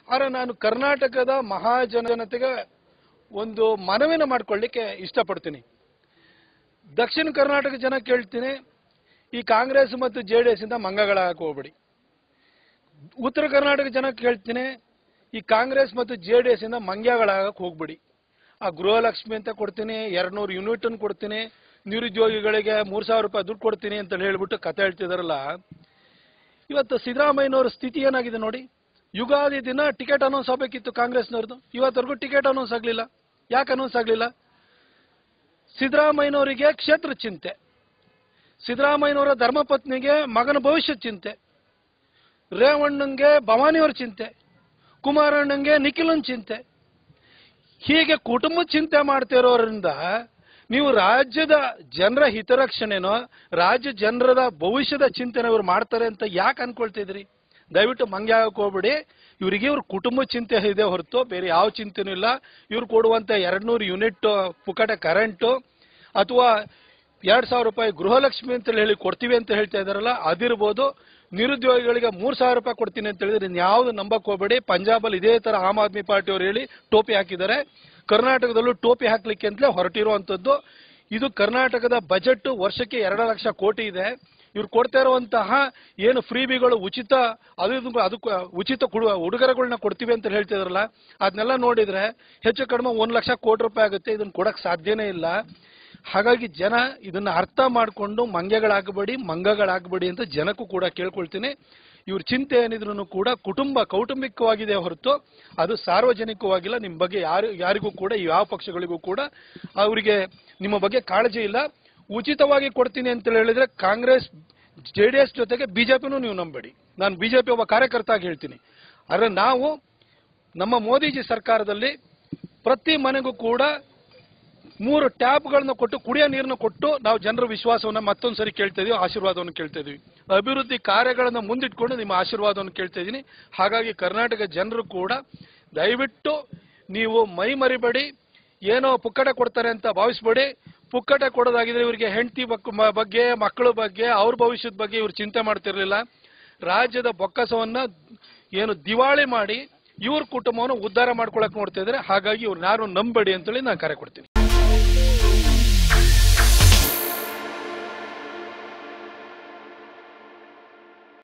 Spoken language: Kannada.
ಆದ್ರೆ ನಾನು ಕರ್ನಾಟಕದ ಮಹಾಜನತೆಗೆ ಒಂದು ಮನವಿನ ಮಾಡ್ಕೊಳ್ಳಿಕ್ಕೆ ಇಷ್ಟಪಡ್ತೀನಿ ದಕ್ಷಿಣ ಕರ್ನಾಟಕ ಜನ ಕೇಳ್ತೀನಿ ಈ ಕಾಂಗ್ರೆಸ್ ಮತ್ತು ಜೆ ಡಿ ಎಸ್ ಇಂದ ಮಂಗಗಳಾಗಕ್ಕೆ ಹೋಗ್ಬೇಡಿ ಉತ್ತರ ಕರ್ನಾಟಕ ಜನ ಕೇಳ್ತೀನಿ ಈ ಕಾಂಗ್ರೆಸ್ ಮತ್ತು ಜೆ ಡಿ ಎಸ್ ಇಂದ ಮಂಗ್ಯಗಳಾಗಕ್ಕೆ ಹೋಗ್ಬೇಡಿ ಆ ಗೃಹಲಕ್ಷ್ಮಿ ಅಂತ ಕೊಡ್ತೀನಿ ಎರಡ್ನೂರು ಯೂನಿಟ್ ಕೊಡ್ತೀನಿ ನಿರುದ್ಯೋಗಿಗಳಿಗೆ ಮೂರ್ ಸಾವಿರ ರೂಪಾಯಿ ದುಡ್ಡು ಕೊಡ್ತೀನಿ ಅಂತ ಹೇಳ್ಬಿಟ್ಟು ಕತೆ ಹೇಳ್ತಿದಾರಲ್ಲ ಇವತ್ತು ಸಿದ್ದರಾಮಯ್ಯನವ್ರ ಸ್ಥಿತಿ ಏನಾಗಿದೆ ನೋಡಿ ಯುಗಾದಿ ದಿನ ಟಿಕೆಟ್ ಅನೌನ್ಸ್ ಆಗಬೇಕಿತ್ತು ಕಾಂಗ್ರೆಸ್ನವ್ರದ್ದು ಇವತ್ತವರೆಗೂ ಟಿಕೆಟ್ ಅನೌನ್ಸ್ ಆಗಲಿಲ್ಲ ಯಾಕೆ ಅನೌನ್ಸ್ ಆಗಲಿಲ್ಲ ಸಿದ್ದರಾಮಯ್ಯನವರಿಗೆ ಕ್ಷೇತ್ರ ಚಿಂತೆ ಸಿದ್ದರಾಮಯ್ಯನವರ ಧರ್ಮಪತ್ನಿಗೆ ಮಗನ ಭವಿಷ್ಯ ಚಿಂತೆ ರೇವಣ್ಣಂಗೆ ಭವಾನಿಯವರ ಚಿಂತೆ ಕುಮಾರಣ್ಣಂಗೆ ನಿಖಿಲನ್ ಚಿಂತೆ ಹೀಗೆ ಕುಟುಂಬ ಚಿಂತೆ ಮಾಡ್ತಿರೋದ್ರಿಂದ ನೀವು ರಾಜ್ಯದ ಜನರ ಹಿತರಕ್ಷಣೆನೋ ರಾಜ್ಯ ಜನರದ ಭವಿಷ್ಯದ ಚಿಂತನೆ ಇವ್ರು ಮಾಡ್ತಾರೆ ಅಂತ ಯಾಕೆ ಅನ್ಕೊಳ್ತಿದ್ರಿ ದಯವಿಟ್ಟು ಮಂಗ್ಯ ಆಗಕ್ಕೆ ಹೋಗ್ಬಿಡಿ ಇವರಿಗೆ ಇವ್ರ ಕುಟುಂಬ ಚಿಂತೆ ಇದೆ ಹೊರತು ಬೇರೆ ಯಾವ ಚಿಂತೆನೂ ಇಲ್ಲ ಇವ್ರು ಕೊಡುವಂತ ಎರಡ್ನೂರು ಯೂನಿಟ್ ಪುಕಟ ಕರೆಂಟು ಅಥವಾ ಎರಡ್ ಸಾವಿರ ರೂಪಾಯಿ ಗೃಹಲಕ್ಷ್ಮಿ ಅಂತ ಹೇಳಿ ಕೊಡ್ತೀವಿ ಅಂತ ಹೇಳ್ತಾ ಇದಾರಲ್ಲ ಅದಿರ್ಬೋದು ನಿರುದ್ಯೋಗಿಗಳಿಗೆ ಮೂರ್ ಸಾವಿರ ರೂಪಾಯಿ ಕೊಡ್ತೀನಿ ಅಂತ ಹೇಳಿದ್ರೆ ಇನ್ಯಾವುದು ನಂಬಕ್ ಹೋಗ್ಬೇಡಿ ಪಂಜಾಬಲ್ಲಿ ಇದೇ ತರ ಆಮ್ ಆದ್ಮಿ ಪಾರ್ಟಿ ಅವರು ಹೇಳಿ ಟೋಪಿ ಹಾಕಿದ್ದಾರೆ ಕರ್ನಾಟಕದಲ್ಲೂ ಟೋಪಿ ಹಾಕ್ಲಿಕ್ಕೆ ಅಂತಲೇ ಹೊರಟಿರುವಂತದ್ದು ಇದು ಕರ್ನಾಟಕದ ಬಜೆಟ್ ವರ್ಷಕ್ಕೆ ಎರಡು ಲಕ್ಷ ಕೋಟಿ ಇದೆ ಇವ್ರು ಕೊಡ್ತಾ ಇರುವಂತಹ ಏನು ಫ್ರೀಬಿಗಳು ಉಚಿತ ಅದು ಇದು- ಅದಕ್ಕೆ ಉಚಿತ ಕೊಡುವ ಉಡುಗೊರೆಗಳನ್ನ ಕೊಡ್ತೀವಿ ಅಂತ ಹೇಳ್ತಿದಾರಲ್ಲ ಅದನ್ನೆಲ್ಲ ನೋಡಿದ್ರೆ ಹೆಚ್ಚು ಕಡಿಮೆ ಒಂದ್ ಲಕ್ಷ ಕೋಟಿ ರೂಪಾಯಿ ಆಗುತ್ತೆ ಇದನ್ನ ಕೊಡಕ್ ಸಾಧ್ಯನೇ ಇಲ್ಲ ಹಾಗಾಗಿ ಜನ ಇದನ್ನ ಅರ್ಥ ಮಾಡಿಕೊಂಡು ಮಂಗ್ಯಗಳಾಗಬೇಡಿ ಮಂಗಗಳಾಗಬೇಡಿ ಅಂತ ಜನಕ್ಕೂ ಕೂಡ ಕೇಳ್ಕೊಳ್ತೀನಿ ಇವ್ರ ಚಿಂತೆ ಏನಿದ್ರು ಕೂಡ ಕುಟುಂಬ ಕೌಟುಂಬಿಕವಾಗಿದೆ ಹೊರತು ಅದು ಸಾರ್ವಜನಿಕವಾಗಿಲ್ಲ ನಿಮ್ಮ ಬಗ್ಗೆ ಯಾರು ಯಾರಿಗೂ ಕೂಡ ಯಾವ ಪಕ್ಷಗಳಿಗೂ ಕೂಡ ಅವರಿಗೆ ನಿಮ್ಮ ಬಗ್ಗೆ ಕಾಳಜಿ ಇಲ್ಲ ಉಚಿತವಾಗಿ ಕೊಡ್ತೀನಿ ಅಂತ ಹೇಳಿದ್ರೆ ಕಾಂಗ್ರೆಸ್ ಜೆ ಡಿ ಎಸ್ ಜೊತೆಗೆ ಬಿಜೆಪಿನೂ ನೀವು ನಂಬೇಡಿ ನಾನು ಬಿಜೆಪಿ ಒಬ್ಬ ಕಾರ್ಯಕರ್ತ ಆಗಿ ಹೇಳ್ತೀನಿ ಆದ್ರೆ ನಾವು ನಮ್ಮ ಮೋದಿಜಿ ಸರ್ಕಾರದಲ್ಲಿ ಪ್ರತಿ ಮನೆಗೂ ಕೂಡ ಮೂರು ಟ್ಯಾಪ್ಗಳನ್ನ ಕೊಟ್ಟು ಕುಡಿಯೋ ನೀರನ್ನ ಕೊಟ್ಟು ನಾವು ಜನರ ವಿಶ್ವಾಸವನ್ನ ಮತ್ತೊಂದು ಸರಿ ಕೇಳ್ತಾ ಇದೀವಿ ಆಶೀರ್ವಾದವನ್ನು ಕೇಳ್ತಾ ಇದೀವಿ ಅಭಿವೃದ್ಧಿ ಕಾರ್ಯಗಳನ್ನ ಮುಂದಿಟ್ಕೊಂಡು ನಿಮ್ಮ ಆಶೀರ್ವಾದವನ್ನು ಕೇಳ್ತಾ ಇದ್ದೀನಿ ಹಾಗಾಗಿ ಕರ್ನಾಟಕ ಜನರು ಕೂಡ ದಯವಿಟ್ಟು ನೀವು ಮೈ ಮರಿಬೇಡಿ ಏನೋ ಪುಕ್ಕಟ ಕೊಡ್ತಾರೆ ಅಂತ ಭಾವಿಸ್ಬೇಡಿ ಪುಕ್ಕಟ ಕೊಡೋದಾಗಿದ್ರೆ ಇವರಿಗೆ ಹೆಂಡತಿ ಬಗ್ಗೆ ಮಕ್ಕಳ ಬಗ್ಗೆ ಅವ್ರ ಭವಿಷ್ಯದ ಬಗ್ಗೆ ಇವ್ರು ಚಿಂತೆ ಮಾಡ್ತಿರ್ಲಿಲ್ಲ ರಾಜ್ಯದ ಬೊಕ್ಕಸವನ್ನ ಏನು ದಿವಾಳಿ ಮಾಡಿ ಇವ್ರ ಕುಟುಂಬವನ್ನು ಉದ್ಧಾರ ಮಾಡ್ಕೊಳಕ್ ನೋಡ್ತಾ ಇದ್ದಾರೆ ಹಾಗಾಗಿ ಇವ್ರನ್ನ ಯಾರು ನಂಬೇಡಿ ಅಂತೇಳಿ ನಾನು ಕರೆ ಕೊಡ್ತೀನಿ